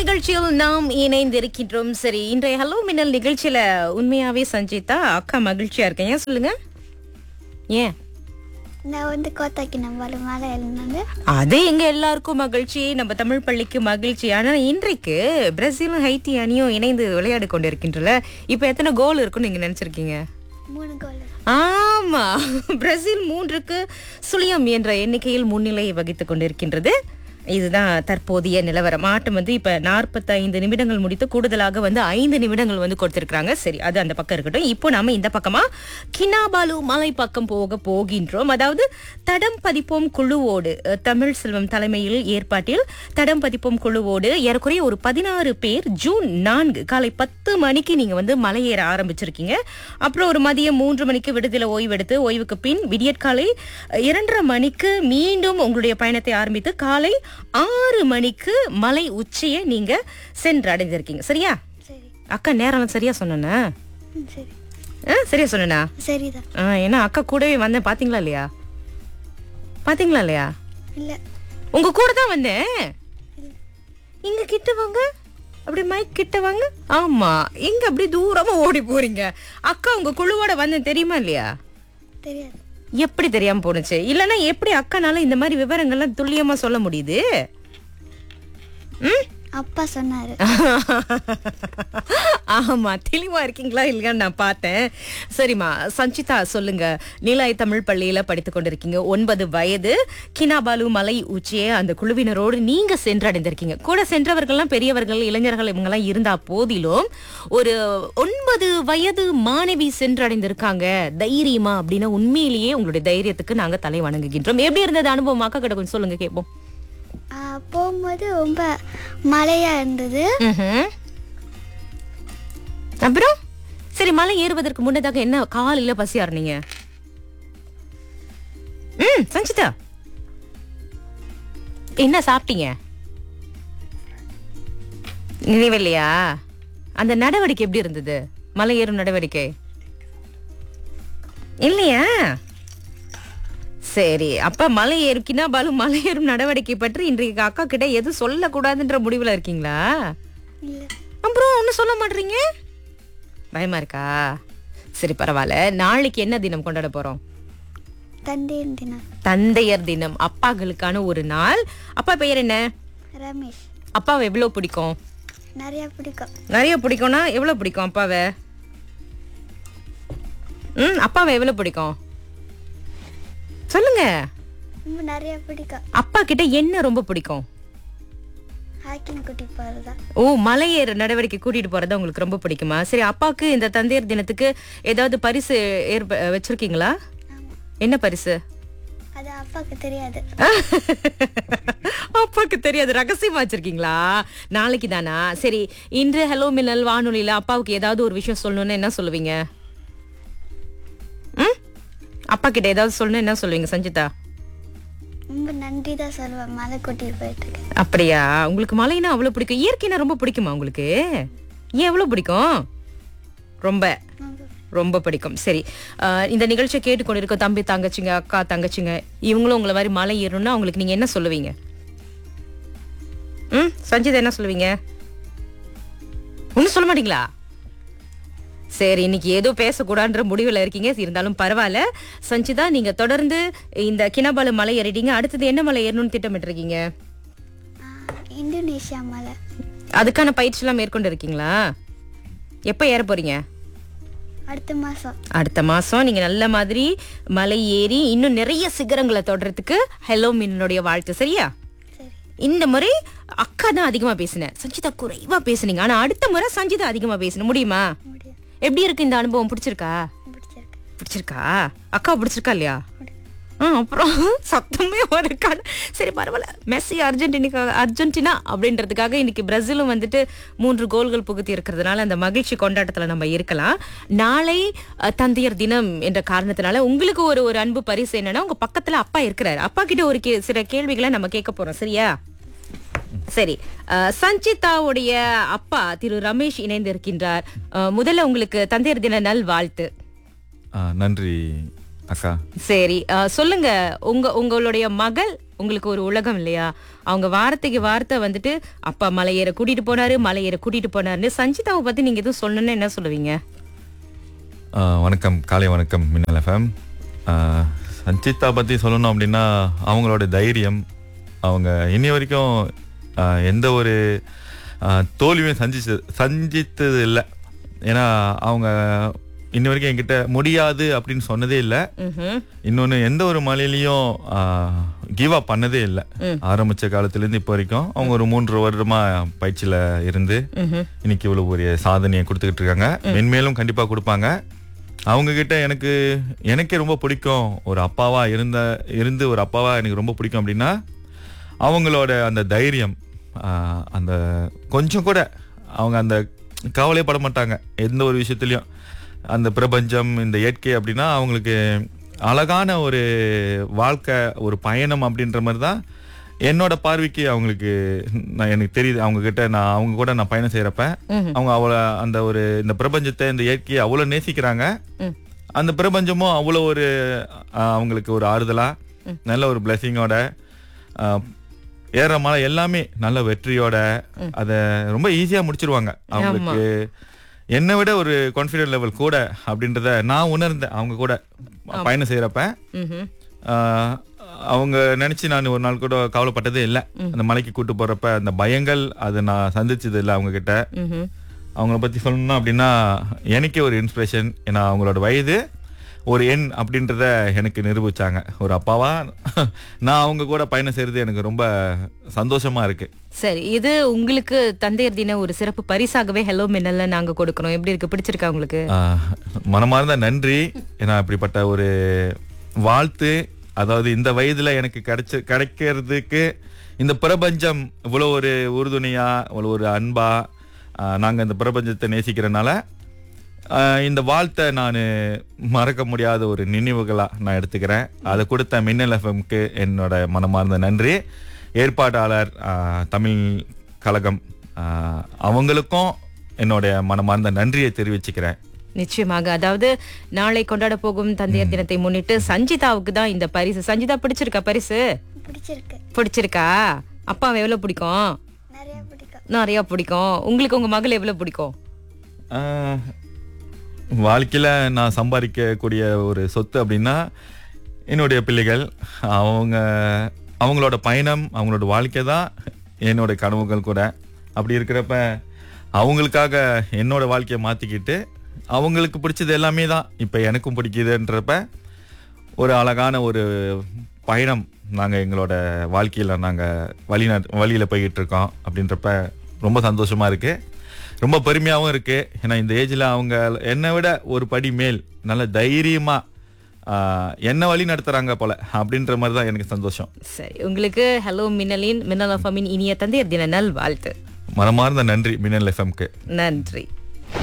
நிகழ்ச்சியில் நாம் இணைந்திருக்கின்றோம் சரி இன்றைய ஹலோ மின்னல் நிகழ்ச்சியில உண்மையாவே சஞ்சிதா அக்கா மகிழ்ச்சியா இருக்கேன் ஏன் சொல்லுங்க ஏன் நான் வந்து கோத்தாக்கி நம்மள மேலே எழுந்தாங்க அது எங்க எல்லாருக்கும் மகிழ்ச்சி நம்ம தமிழ் பள்ளிக்கு மகிழ்ச்சி ஆனா இன்றைக்கு பிரேசிலும் ஹைத்தி அணியும் இணைந்து விளையாடி கொண்டிருக்கின்றல இப்ப எத்தனை கோல் இருக்குன்னு நீங்க நினைச்சிருக்கீங்க மூணு கோல் ஆமா பிரேசில் மூன்றுக்கு சுழியம் என்ற எண்ணிக்கையில் முன்னிலையை வகித்துக் கொண்டிருக்கின்றது இதுதான் தற்போதைய நிலவரம் ஆட்டம் வந்து இப்ப 45 நிமிடங்கள் முடித்து கூடுதலாக வந்து ஐந்து நிமிடங்கள் வந்து கொடுத்திருக்காங்க சரி அது அந்த பக்கம் இருக்கட்டும் இப்போ நாம இந்த பக்கமா கினாபாலு மலை பக்கம் போக போகின்றோம் அதாவது தடம் பதிப்போம் குழுவோடு அஹ், தமிழ் செல்வம் தலைமையில் ஏற்பாட்டில் தடம் பதிப்போம் குழுவோடு ஏறக்குறைய ஒரு பதினாறு பேர் ஜூன் நான்கு காலை பத்து மணிக்கு நீங்க வந்து மலையேற ஆரம்பிச்சிருக்கீங்க அப்புறம் ஒரு மதியம் மூன்று மணிக்கு விடுதலை ஓய்வெடுத்து ஓய்வுக்கு பின் விடியற்காலை அஹ், இரண்டரை மணிக்கு மீண்டும் உங்களுடைய பயணத்தை ஆரம்பித்து காலை ஆறு மணிக்கு மலை உச்சியை நீங்க சென்று அடைஞ்சிருக்கீங்க சரியா சரி அக்கா நேரம் சரியா சொன்னேனா ம், சரி ஆ, சரியா சொன்னேனா சரிதான் ஆ, ஏன்னா அக்கா கூடவே வந்தேன் பாத்தீங்களா இல்லையா பாத்தீங்களா இல்லையா இல்லை உங்க கூட தான் வந்தேன் இங்க கிட்ட வாங்க அப்படி மைக் கிட்ட வாங்க ஆமா எங்க அப்படி தூரமா ஓடி போறீங்க அக்கா உங்க குழுவோட வந்தேன் தெரியுமா இல்லையா தெரியாது எப்படி தெரியாம போனுச்சு இல்லனா எப்படி அக்கானால இந்த மாதிரி விவரங்கள்லாம் துல்லியமா சொல்ல முடியுது ம் அப்பா சொன்னாரு ஆமா தெளிவா இருக்கீங்களா இல்லையான்னு நான் பார்த்தேன் சரிம்மா சஞ்சிதா சொல்லுங்க நீலாய் தமிழ் பள்ளியில படித்துக் கொண்டிருக்கீங்க ஒன்பது வயது கினாபாலு மலை உச்சியே அந்த குழுவினரோடு நீங்க சென்றடைந்திருக்கீங்க கூட சென்றவர்கள்லாம் பெரியவர்கள் இளைஞர்கள் இவங்கெல்லாம் இருந்தா போதிலும் ஒரு ஒன்பது வயது மாணவி சென்றடைந்திருக்காங்க தைரியமா அப்படின்னா உண்மையிலேயே உங்களுடைய தைரியத்துக்கு நாங்க தலை வணங்குகின்றோம் எப்படி இருந்தது அனுபவம் அக்கா கிட்ட கொஞ்சம் சொல்லுங்க கேட்போம் ஆ, போகும்போது ரொம்ப மழையா இருந்தது ம்ஹும். அப்புறம் சரி மலை ஏறுவதற்கு முன்னதாக என்ன காலையில பசியாருனீங்க ம் சஞ்சிதா என்ன சாப்பிட்டீங்க நினைவில்லையா அந்த நடவடிக்கை எப்படி இருந்தது மலை ஏறும் நடவடிக்கை இல்லையா சரி அப்ப மலை ஏறுக்கினா பாலு மலை ஏறும் நடவடிக்கை பற்றி இன்றைக்கு அக்கா கிட்ட எதுவும் சொல்லக்கூடாதுன்ற முடிவுல இருக்கீங்களா இல்லை அப்புறம் ஒன்றும் சொல்ல மாட்டீங்க பயமா இருக்கா சரி பரவாயில்ல நாளைக்கு என்ன தினம் கொண்டாட போறோம் தந்தையின் தினம் தந்தையர் தினம் அப்பாக்களுக்கான ஒரு நாள் அப்பா பெயர் என்ன ரமேஷ் அப்பாவை எவ்வளவு பிடிக்கும் நிறையா பிடிக்கும் நிறைய பிடிக்கும்னா எவ்வளவு பிடிக்கும் அப்பாவை ம் அப்பாவை எவ்வளவு பிடிக்கும் சொல்லுங்க ரொம்ப நிறையா பிடிக்கும் அப்பா கிட்ட என்ன ரொம்ப பிடிக்கும் ஹாக்கிங் குட்டி போகிறதா ஓ மலையேற நடவடிக்கை கூட்டிட்டு போறது உங்களுக்கு ரொம்ப பிடிக்குமா சரி அப்பாவுக்கு இந்த தந்தையர் தினத்துக்கு ஏதாவது பரிசு ஏற்ப வச்சிருக்கீங்களா ஆமாம் என்ன பரிசு அது அப்பாவுக்கு தெரியாது அப்பாக்கு தெரியாது ரகசியமா வச்சிருக்கீங்களா நாளைக்கு தானா சரி இன்று ஹலோ மின்னல் வானொலியில அப்பாவுக்கு ஏதாவது ஒரு விஷயம் சொல்லணும்னு என்ன சொல்லுவீங்க ம் அப்பா கிட்ட ஏதாவது சொல்லணும் என்ன சொல்லுவீங்க சஞ்சிதா ரொம்ப நன்றி தான் சொல்லுவேன் மலை கூட்டிட்டு போயிட்டு அப்படியா உங்களுக்கு மலைனா அவ்வளவு பிடிக்கும் இயற்கைனா ரொம்ப பிடிக்குமா உங்களுக்கு ஏன் எவ்வளவு பிடிக்கும் ரொம்ப ரொம்ப ரொம்ப பிடிக்கும் சரி அஹ், இந்த நிகழ்ச்சியை கேட்டுக்கொண்டிருக்க தம்பி தங்கச்சிங்க அக்கா தங்கச்சிங்க இவங்களும் உங்களை மாதிரி மலை ஏறணும்னா அவங்களுக்கு நீங்க என்ன சொல்லுவீங்க ம் சஞ்சிதா என்ன சொல்லுவீங்க ஒன்றும் சொல்ல மாட்டீங்களா சரி இன்னைக்கு ஏதோ பேசக்கூடாதுன்ற முடிவில் இருக்கீங்க இருந்தாலும் பரவாயில்ல சஞ்சிதா நீங்க தொடர்ந்து இந்த கினபாலு மலை ஏறிட்டீங்க அடுத்தது என்ன மலை ஏறணும்னு திட்டமிட்டிருக்கீங்க ஆ, இந்தோனேஷியா மலை அதுக்கான பயிற்சியெல்லாம் மேற்கொண்டு இருக்கீங்களா எப்போ ஏற போறீங்க அடுத்த மாதம் அடுத்த மாசம் நீங்க நல்ல மாதிரி மலை ஏறி இன்னும் நிறைய சிகரங்களை தொடறதுக்கு ஹலோ மின்னுடைய வாழ்த்து சரியா சரி இந்த முறை அக்கா தான் அதிகமா பேசினேன் சஞ்சிதா குறைவா பேசுனீங்க ஆனா அடுத்த முறை சஞ்சிதா அதிகமா பேசணும் முடியுமா முடியும் எப்படி இருக்கு இந்த அனுபவம் பிடிச்சிருக்கா பிடிச்சிருக்கு பிடிச்சிருக்கா அக்கா பிடிச்சிருக்கா இல்லையா ஆ அப்புறம் சத்தமே ஒரு கண் சரி பரவாயில்ல மெஸ்ஸி அர்ஜென்டினா அர்ஜென்டினா அப்படின்றதுக்காக இன்னைக்கு பிரேசிலும் வந்துட்டு மூன்று கோல்கள் புகுத்தி இருக்கிறதுனால அந்த மகிழ்ச்சி கொண்டாட்டத்துல நம்ம இருக்கலாம் நாளை அஹ், தந்தையர் தினம் என்ற காரணத்தினால உங்களுக்கு ஒரு ஒரு அன்பு பரிசு என்னன்னா உங்க பக்கத்துல அப்பா இருக்கிறாரு அப்பா கிட்ட ஒரு கே- சில கேள்விகளை நம்ம கேட்க போறோம் சரியா சரி அஹ், சஞ்சிதாவுடைய அப்பா திரு ரமேஷ் இணைந்து இருக்கின்றார் அஹ், முதல்ல உங்களுக்கு தந்தையர் தின நல் வாழ்த்து ஆ, நன்றி அக்கா சரி அஹ், சொல்லுங்க உங்க உங்களுடைய மகள் உங்களுக்கு ஒரு உலகம் இல்லையா அவங்க வார்த்தைக்கு வார்த்தை வந்துட்டு அப்பா மலை ஏற கூட்டிட்டு போனாரு மலை ஏற கூட்டிட்டு போனாருன்னு சஞ்சிதாவை பத்தி நீங்க எதுவும் சொல்லணும்னு என்ன சொல்லுவீங்க ஆ, வணக்கம் காலை வணக்கம் மின்னல் எஃப்எம் சஞ்சிதா பற்றி சொல்லணும் அப்படின்னா அவங்களோட தைரியம் அவங்க இன்னி வரைக்கும் ஆ, எந்த ஒரு ஆ, தோல்வியும் சந்திச்சு சந்தித்தது இல்லை ஏன்னா அவங்க இன்னி வரைக்கும் என்கிட்ட முடியாது அப்படின்னு சொன்னதே இல்லை ம்ஹும். இன்னொன்று எந்த ஒரு மலையிலையும் கிவ் அப் பண்ணதே இல்லை ஆரம்பிச்ச காலத்துலேருந்து இப்போ வரைக்கும் அவங்க ஒரு மூன்று வருடமா பயிற்சியில் இருந்து ம்ஹும். இன்னைக்கு இவ்வளவு ஒரு சாதனையை கொடுத்துக்கிட்டு இருக்காங்க மென்மேலும் கண்டிப்பா கொடுப்பாங்க அவங்க கிட்ட எனக்கு எனக்கே ரொம்ப பிடிக்கும் ஒரு அப்பாவா இருந்த இருந்து ஒரு அப்பாவா எனக்கு ரொம்ப பிடிக்கும் அப்படின்னா அவங்களோட அந்த தைரியம் ஆஹ், அந்த கொஞ்சம் கூட அவங்க அந்த கவலையே பட மாட்டாங்க எந்த ஒரு விஷயத்துலையும் அந்த பிரபஞ்சம் இந்த இயற்கை அப்படின்னா அவங்களுக்கு அழகான ஒரு வாழ்க்கை ஒரு பயணம் அப்படின்ற மாதிரி தான் என்னோட பார்வைக்கு அவங்களுக்கு நான் எனக்கு தெரியுது அவங்க கிட்ட நான் அவங்க கூட நான் பயணம் செய்யறப்ப ம்ஹும். அவங்க அவ்வளோ அந்த ஒரு இந்த பிரபஞ்சத்தை இந்த இயற்கையை அவ்வளோ நேசிக்கிறாங்க ம். அந்த பிரபஞ்சமும் அவ்வளோ ஒரு ஆஹ், அவங்களுக்கு ஒரு ஆறுதலா நல்ல ஒரு பிளெஸிங்கோட ஏற மலை எல்லாமே நல்ல வெற்றியோட அதை ரொம்ப ஈஸியா முடிச்சிருவாங்க அவங்களுக்கு என்னை விட ஒரு கான்ஃபிடென்ட் லெவல் கூட அப்படின்றத நான் உணர்ந்தேன் அவங்க கூட பயணம் செய்யறப்ப ம்ஹும். ஆஹ் அவங்க நினைச்சு நான் ஒரு நாள் கூட கவலைப்பட்டதே இல்லை அந்த மலைக்கு கூட்டு போறப்ப அந்த பயங்கள் அதை நான் சந்திச்சது இல்லை அவங்க கிட்ட ம்ஹும். அவங்கள பத்தி சொல்லணும் அப்படின்னா எனக்கே ஒரு இன்ஸ்பிரேஷன் ஏன்னா அவங்களோட வயது ஒரு எண் அப்படின்றத எனக்கு நிரூபிச்சாங்க ஒரு அப்பாவா நான் அவங்க கூட பயணம் செய்யறது எனக்கு ரொம்ப சந்தோஷமா இருக்கு சரி இது உங்களுக்கு தந்தையர் தின ஒரு சிறப்பு பரிசாகவே ஹலோ மின்னல்ல நாங்க கொடுக்கறோம் எப்படி இருக்கு பிடிச்சிருக்கா உங்களுக்கு ஆஹ் மனமார்ந்த நன்றி ஏன்னா இப்படிப்பட்ட ஒரு வாழ்த்து அதாவது இந்த வயதுல எனக்கு கிடைச்ச கிடைக்கிறதுக்கு இந்த பிரபஞ்சம் இவ்வளோ ஒரு உறுதுணையா இவ்வளோ ஒரு அன்பா ஆஹ் நாங்க இந்த பிரபஞ்சத்தை நேசிக்கிறனால ஆஹ் இந்த வாழ்த்தை நான் மறக்க முடியாத ஒரு நினைவுகளா நான் எடுத்துக்கிறேன் அதை கொடுத்த மின்னல் எஃப்எம்க்கு என்னோட மனமார்ந்த நன்றி ஏற்பாட்டாளர் ஆஹ் தமிழ் கழகம் ஆஹ் அவங்களுக்கும் என்னுடைய மனமார்ந்த நன்றியை தெரிவிச்சுக்கிறேன் நிச்சயமாக அதாவது நாளை கொண்டாட போகும் தந்தையர் தினத்தை முன்னிட்டு சஞ்சிதாவுக்கு தான் இந்த பரிசு சஞ்சிதா பிடிச்சிருக்கா பரிசு பிடிச்சிருக்கு பிடிச்சிருக்கா அப்பாவை எவ்வளவு பிடிக்கும் நிறைய பிடிக்கும் நிறைய பிடிக்கும் உங்களுக்கு உங்க மகள் எவ்வளவு பிடிக்கும் ஆஹ், வாழ்க்கையில நான் சம்பாதிக்கக்கூடிய ஒரு சொத்து அப்படின்னா என்னுடைய பிள்ளைகள் அவங்க அவங்களோட பயணம் அவங்களோட வாழ்க்கை தான் என்னோட கனவுகள் கூட அப்படி இருக்கிறப்ப அவங்களுக்காக என்னோட வாழ்க்கையை மாத்திக்கிட்டு அவங்களுக்கு பிடிச்சது எல்லாமே தான் இப்போ எனக்கும் பிடிக்குதுன்றப்ப ஒரு அழகான ஒரு பயணம் நாங்கள் எங்களோட வாழ்க்கையில் நாங்கள் வழி வழியில் போய்கிட்டு இருக்கோம் அப்படின்றப்ப ரொம்ப சந்தோஷமா இருக்கு ரொம்ப பெருமையாகவும் இருக்கு ஏன்னா இந்த ஏஜில் அவங்க என்னை விட ஒரு படி மேல் நல்ல தைரியமா ஆஹ், என்ன வழி நடத்துறாங்க போல அப்படின்ற மாதிரி தான் எனக்கு சந்தோஷம் சரி உங்களுக்கு ஹலோ மின்னலின் மின்னல் எஃப்எம்மின் இனிய தந்தையர் தின நல் வாழ்த்து மனமார்ந்த நன்றி மின்னல் எஃப்எம்க்கு நன்றி